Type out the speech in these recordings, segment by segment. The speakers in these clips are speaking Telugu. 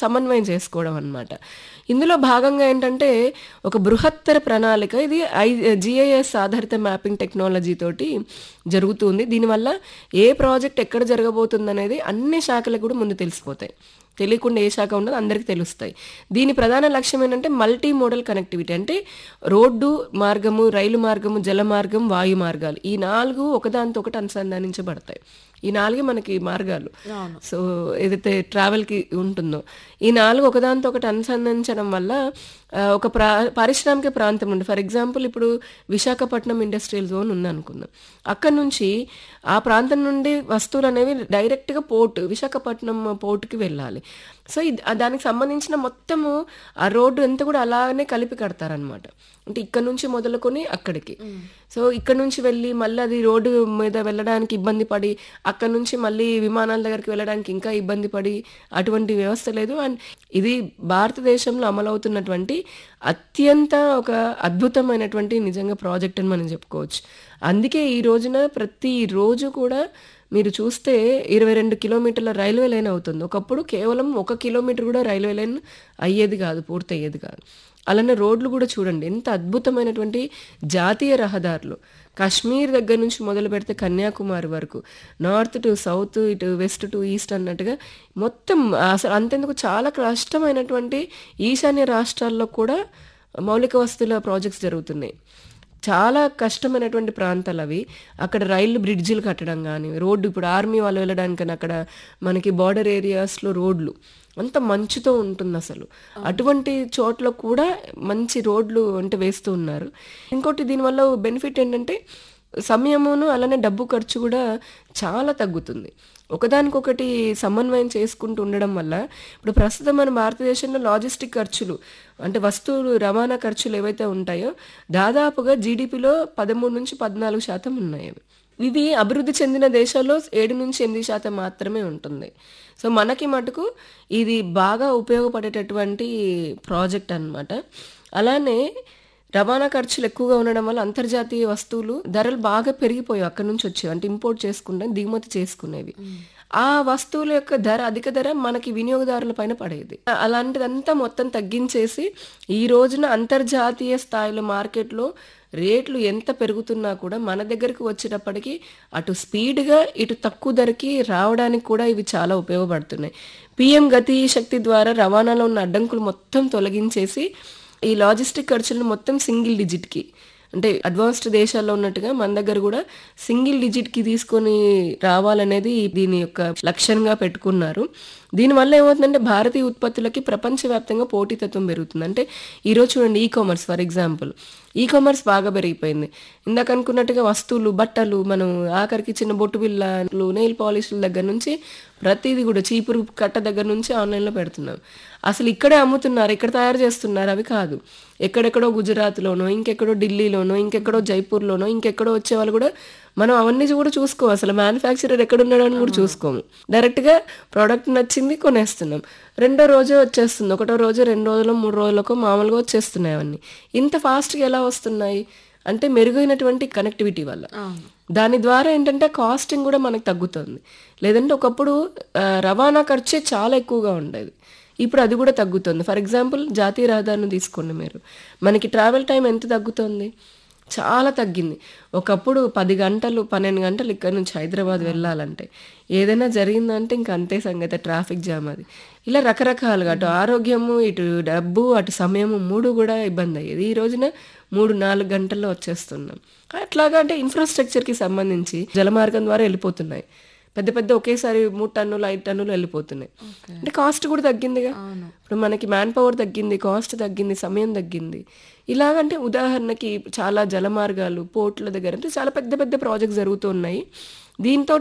సమన్వయం చేసుకోవడం అన్నమాట ఇందులో భాగంగా ఏంటంటే ఒక బృహత్తర ప్రణాళిక ఇది ఐ జిఐఎస్ ఆధారిత మ్యాపింగ్ టెక్నాలజీ తోటి జరుగుతుంది దీనివల్ల ఏ ప్రాజెక్ట్ ఎక్కడ జరగబోతుంది అనేది అన్ని శాఖలకు కూడా ముందు తెలిసిపోతాయి తెలియకుండా ఏ శాఖ ఉండదు అందరికీ తెలుస్తాయి దీని ప్రధాన లక్ష్యం ఏంటంటే మల్టీ మోడల్ కనెక్టివిటీ అంటే రోడ్డు మార్గము రైలు మార్గము జల మార్గం వాయు మార్గాలు ఈ నాలుగు ఒకదానితో ఒకటి అనుసంధానించబడతాయి ఈ నాలుగే మనకి మార్గాలు సో ఏదైతే ట్రావెల్కి ఉంటుందో ఈ నాలుగు ఒకదానితో ఒకటి అనుసంధానించడం వల్ల ఆ, ఒక ప్రా పారిశ్రామిక ప్రాంతం ఉంది ఫర్ ఎగ్జాంపుల్ ఇప్పుడు విశాఖపట్నం ఇండస్ట్రియల్ జోన్ ఉందనుకుందాం అక్కడ నుంచి ఆ ప్రాంతం నుండి వస్తువులు అనేవి డైరెక్ట్గా పోర్ట్ విశాఖపట్నం పోర్ట్కి వెళ్ళాలి సో ఇది ఆ దానికి సంబంధించిన మొత్తము ఆ రోడ్డు ఎంత కూడా అలానే కలిపి కడతారనమాట అంటే ఇక్కడ నుంచి మొదలుకొని అక్కడికి సో ఇక్కడ నుంచి వెళ్ళి మళ్ళీ అది రోడ్డు మీద వెళ్ళడానికి ఇబ్బంది పడి అక్కడ నుంచి మళ్ళీ విమానాల దగ్గరికి వెళ్ళడానికి ఇంకా ఇబ్బంది పడి అటువంటి వ్యవస్థ లేదు అండ్ ఇది భారతదేశంలో అమలవుతున్నటువంటి అత్యంత ఒక అద్భుతమైనటువంటి నిజంగా ప్రాజెక్ట్ అని మనం చెప్పుకోవచ్చు అందుకే ఈ రోజున ప్రతి రోజు కూడా మీరు చూస్తే ఇరవై రెండు కిలోమీటర్ల రైల్వే లైన్ అవుతుంది ఒకప్పుడు కేవలం ఒక కిలోమీటర్ కూడా రైల్వే లైన్ అయ్యేది కాదు పూర్తి అయ్యేది కాదు అలానే రోడ్లు కూడా చూడండి ఎంత అద్భుతమైనటువంటి జాతీయ రహదారులు కాశ్మీర్ దగ్గర నుంచి మొదలు పెడితే కన్యాకుమారి వరకు నార్త్ టు సౌత్ ఇటు వెస్ట్ టు ఈస్ట్ అన్నట్టుగా మొత్తం అసలు అంతెందుకు చాలా కష్టమైనటువంటి ఈశాన్య రాష్ట్రాల్లో కూడా మౌలిక వస్తువుల ప్రాజెక్ట్స్ జరుగుతున్నాయి చాలా కష్టమైనటువంటి ప్రాంతాలు అవి అక్కడ రైలు బ్రిడ్జిలు కట్టడం కానీ రోడ్డు ఇప్పుడు ఆర్మీ వాళ్ళు వెళ్ళడానికి అక్కడ మనకి బార్డర్ ఏరియాస్లో రోడ్లు అంత మంచుతో ఉంటుంది అసలు అటువంటి చోట్ల కూడా మంచి రోడ్లు అంటే వేస్తూ ఉన్నారు ఇంకోటి దీనివల్ల బెనిఫిట్ ఏంటంటే సమయమును అలానే డబ్బు ఖర్చు కూడా చాలా తగ్గుతుంది ఒకదానికొకటి సమన్వయం చేసుకుంటూ ఉండడం వల్ల ఇప్పుడు ప్రస్తుతం మన భారతదేశంలో లాజిస్టిక్ ఖర్చులు అంటే వస్తువులు రవాణా ఖర్చులు ఏవైతే ఉంటాయో దాదాపుగా జీడిపిలో పదమూడు నుంచి పద్నాలుగు శాతం ఉన్నాయి అవి ఇవి అభివృద్ధి చెందిన దేశాల్లో ఏడు నుంచి ఎనిమిది శాతం మాత్రమే ఉంటుంది సో మనకి మటుకు ఇది బాగా ఉపయోగపడేటటువంటి ప్రాజెక్ట్ అన్నమాట అలానే రవాణా ఖర్చులు ఎక్కువగా ఉండడం వల్ల అంతర్జాతీయ వస్తువులు ధరలు బాగా పెరిగిపోయాయి అక్కడ నుంచి వచ్చేవి అంటే ఇంపోర్ట్ చేసుకుంటే దిగుమతి చేసుకునేవి ఆ వస్తువుల యొక్క ధర అధిక ధర మనకి వినియోగదారుల పైన పడేది అలాంటిదంతా మొత్తం తగ్గించేసి ఈ రోజున అంతర్జాతీయ స్థాయిలో మార్కెట్లో రేట్లు ఎంత పెరుగుతున్నా కూడా మన దగ్గరికి వచ్చేటప్పటికి అటు స్పీడ్గా ఇటు తక్కువ ధరకి రావడానికి కూడా ఇవి చాలా ఉపయోగపడుతున్నాయి పిఎం గతి శక్తి ద్వారా రవాణాలో ఉన్న అడ్డంకులు మొత్తం తొలగించేసి ఈ లాజిస్టిక్ ఖర్చులను మొత్తం సింగిల్ డిజిట్కి అంటే అడ్వాన్స్డ్ దేశాల్లో ఉన్నట్టుగా మన దగ్గర కూడా సింగిల్ డిజిట్కి తీసుకొని రావాలనేది దీని యొక్క లక్ష్యంగా పెట్టుకున్నారు దీనివల్ల ఏమవుతుందంటే భారతీయ ఉత్పత్తులకి ప్రపంచవ్యాప్తంగా పోటీతత్వం పెరుగుతుంది అంటే ఈరోజు చూడండి ecommerce for example ecommerce బాగా పెరిగిపోయింది ఇందాక అనుకున్నట్టుగా వస్తువులు బట్టలు మనం ఆఖరికి చిన్న బొట్టు బిళ్ళలు నెయిల్ పాలిష్ల దగ్గర నుంచి ప్రతిదీ కూడా చీపురు కట్ట దగ్గర నుంచి ఆన్లైన్లో పెడుతున్నాం అసలు ఇక్కడే అమ్ముతున్నారు ఇక్కడ తయారు చేస్తున్నారు అవి కాదు ఎక్కడెక్కడో గుజరాత్లోనో ఇంకెక్కడో ఢిల్లీలోనో ఇంకెక్కడో జైపూర్లోనో ఇంకెక్కడో వచ్చే వాళ్ళు కూడా మనం అవన్నీ కూడా చూసుకోము అసలు మ్యానుఫ్యాక్చరర్ ఎక్కడ ఉన్నాడో అని కూడా చూసుకోము డైరెక్ట్గా ప్రోడక్ట్ నచ్చింది కొనేస్తున్నాం రెండో రోజే వచ్చేస్తుంది ఒకటో రోజు రెండు రోజులు మూడు రోజులకు మామూలుగా వచ్చేస్తున్నాయి అవన్నీ ఇంత ఫాస్ట్గా ఎలా వస్తున్నాయి అంటే మెరుగైనటువంటి కనెక్టివిటీ వల్ల దాని ద్వారా ఏంటంటే కాస్టింగ్ కూడా మనకు తగ్గుతుంది లేదంటే ఒకప్పుడు ఆ, రవాణా ఖర్చే చాలా ఎక్కువగా ఉండేది ఇప్పుడు అది కూడా తగ్గుతుంది ఫర్ ఎగ్జాంపుల్ జాతీయ రహదారిని తీసుకోండి మీరు మనకి ట్రావెల్ టైం ఎంత తగ్గుతుంది చాలా తగ్గింది ఒకప్పుడు పది గంటలు పన్నెండు గంటలు ఇక్కడ నుంచి హైదరాబాద్ వెళ్ళాలంటే ఏదైనా జరిగిందంటే ఇంక అంతే సంగతి ట్రాఫిక్ జామ్ అది ఇలా రకరకాలుగా అటు ఆరోగ్యము ఇటు డబ్బు అటు సమయము మూడు కూడా ఇబ్బంది అయ్యేది ఈ రోజున మూడు నాలుగు గంటల్లో వచ్చేస్తున్నాం అట్లాగా అంటే ఇన్ఫ్రాస్ట్రక్చర్కి సంబంధించి జలమార్గం ద్వారా వెళ్ళిపోతున్నాయి పెద్ద పెద్ద ఒకేసారి మూడు టన్నులు ఐదు టన్నులు వెళ్ళిపోతున్నాయి అంటే కాస్ట్ కూడా తగ్గిందిగా ఇప్పుడు మనకి మ్యాన్ పవర్ తగ్గింది కాస్ట్ తగ్గింది సమయం తగ్గింది ఇలాగంటే ఉదాహరణకి చాలా జలమార్గాలు పోర్ట్ల దగ్గర అంటే చాలా పెద్ద పెద్ద ప్రాజెక్ట్స్ జరుగుతూ ఉన్నాయి దీంతో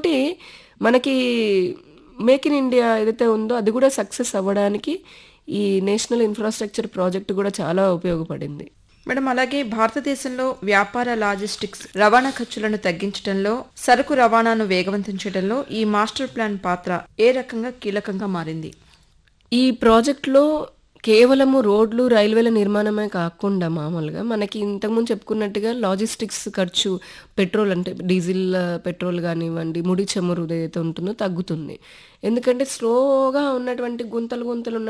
మనకి మేక్ ఇన్ ఇండియా ఏదైతే ఉందో అది కూడా సక్సెస్ అవ్వడానికి ఈ నేషనల్ ఇన్ఫ్రాస్ట్రక్చర్ ప్రాజెక్ట్ కూడా చాలా ఉపయోగపడింది మేడం అలాగే భారతదేశంలో వ్యాపార లాజిస్టిక్స్ రవాణా ఖర్చులను తగ్గించడంలో సరుకు రవాణాను వేగవంతం చేయడంలో ఈ మాస్టర్ ప్లాన్ పాత్ర ఏ రకంగా కీలకంగా మారింది ఈ ప్రాజెక్ట్లో కేవలము రోడ్లు రైల్వేల నిర్మాణమే కాకుండా మామూలుగా మనకి ఇంతకుముందు చెప్పుకున్నట్టుగా లాజిస్టిక్స్ ఖర్చు పెట్రోల్ అంటే డీజిల్ ఆ, పెట్రోల్ కానివ్వండి ముడి చమురు ఏదైతే ఉంటుందో తగ్గుతుంది ఎందుకంటే స్లోగా ఉన్నటువంటి గుంతలు గుంతలు ఉన్న